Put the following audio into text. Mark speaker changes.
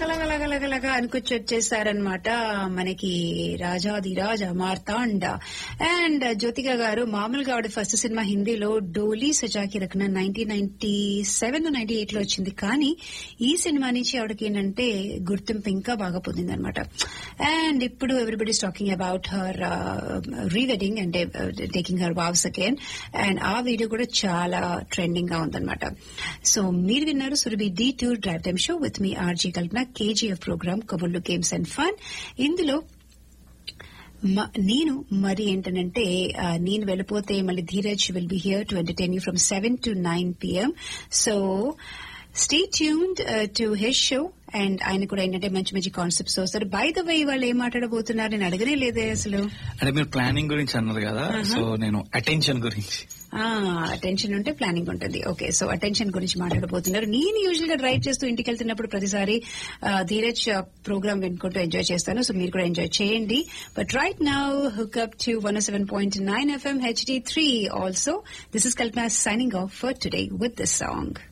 Speaker 1: లగలగలగలగలగ అనుకొచ్చి వచ్చేసారనమాట మనకి రాజాది రాజా మార్తాండ అండ్ జ్యోతిక గారు మామూలుగా ఆవిడ ఫస్ట్ సినిమా హిందీలో Doli Sajake Rakhna nineteen ninety seven ninety eight లో వచ్చింది కానీ ఈ సినిమా నుంచి ఆవిడకి ఏంటంటే గుర్తింపు ఇంకా బాగా పొందింది అనమాట అండ్ ఇప్పుడు everybody talking about her rewedding అంటే taking her vows again and ఆ వీడియో కూడా చాలా ట్రెండింగ్ గా ఉందన్నమాట సో మీరు విన్నారు Surabhi detour drive time show with me RJ Kalpana KGF program కబుర్లు గేమ్స్ అండ్ ఫన్ ఇందులో మ- నేను మరి ఏంటనంటే ఆ, నేను వెళ్ళిపోతే మళ్ళీ Dheeraj will be here to entertain you from seven to nine PM so stay tuned to his show and ఆయన కూడా ఏంటంటే మంచి మంచి కాన్సెప్ట్స్ వస్తారు బై ద వే వాళ్ళు ఏం మాట్లాడబోతున్నారు నేను అడగనే లేదే అసలు
Speaker 2: అంటే మీరు ప్లానింగ్ గురించి అన్నారు కదా సో నేను అటెన్షన్ గురించి
Speaker 1: అటెన్షన్ ఉంటే ప్లానింగ్ ఉంటుంది ఓకే సో అటెన్షన్ గురించి మాట్లాడబోతున్నారు నేను యూజువల్ గా డ్రైవ్ చేస్తూ ఇంటికి వెళ్తున్నప్పుడు ప్రతిసారి ఆ, ధీరజ్ ప్రోగ్రామ్ వినుకుంటూ ఎంజాయ్ చేస్తాను సో మీరు కూడా ఎంజాయ్ చేయండి but right now hook up to one seven point nine FM HD three also this is Kalpana signing off for today with this song